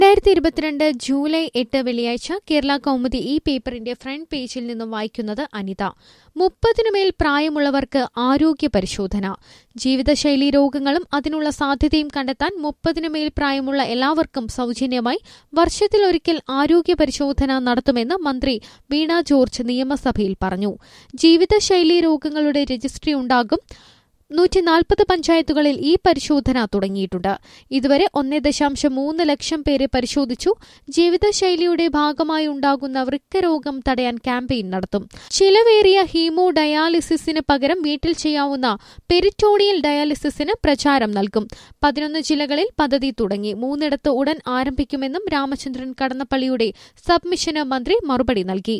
രണ്ടായിരത്തി ഇരുപത്തിരണ്ട് ജൂലൈ എട്ട് വെള്ളിയാഴ്ച കേരള കൗമുദി ഈ പേപ്പറിന്റെ ഫ്രണ്ട് പേജിൽ നിന്നും വായിക്കുന്നത് അനിത മുപ്പതിനുമേൽ പ്രായമുള്ളവർക്ക് ആരോഗ്യ പരിശോധന ജീവിതശൈലി രോഗങ്ങളും അതിനുള്ള സാധ്യതയും കണ്ടെത്താൻ മുപ്പതിനുമേൽ പ്രായമുള്ള എല്ലാവർക്കും സൗജന്യമായി വർഷത്തിലൊരിക്കൽ ആരോഗ്യ പരിശോധന നടത്തുമെന്ന് മന്ത്രി വീണ ജോർജ് നിയമസഭയിൽ പറഞ്ഞു ജീവിതശൈലി രോഗങ്ങളുടെ രജിസ്ട്രി ഉണ്ടാകും നൂറ്റി നാൽപ്പത് പഞ്ചായത്തുകളിൽ ഈ പരിശോധന തുടങ്ങിയിട്ടുണ്ട് ഇതുവരെ ഒന്നേ ദശാംശം മൂന്ന് ലക്ഷം പേരെ പരിശോധിച്ചു ജീവിതശൈലിയുടെ ഭാഗമായി ഉണ്ടാകുന്ന വൃക്കരോഗം തടയാൻ ക്യാമ്പയിൻ നടത്തും ചിലവേറിയ ഹീമോ ഡയാലിസിസിന് പകരം വീട്ടിൽ ചെയ്യാവുന്ന പെരിറ്റോണിയൽ ഡയാലിസിസിന് പ്രചാരം നൽകും പതിനൊന്ന് ജില്ലകളിൽ പദ്ധതി തുടങ്ങി മൂന്നിടത്ത് ഉടൻ ആരംഭിക്കുമെന്നും രാമചന്ദ്രൻ കടന്നപ്പള്ളിയുടെ സബ്മിഷന് മന്ത്രി മറുപടി നൽകി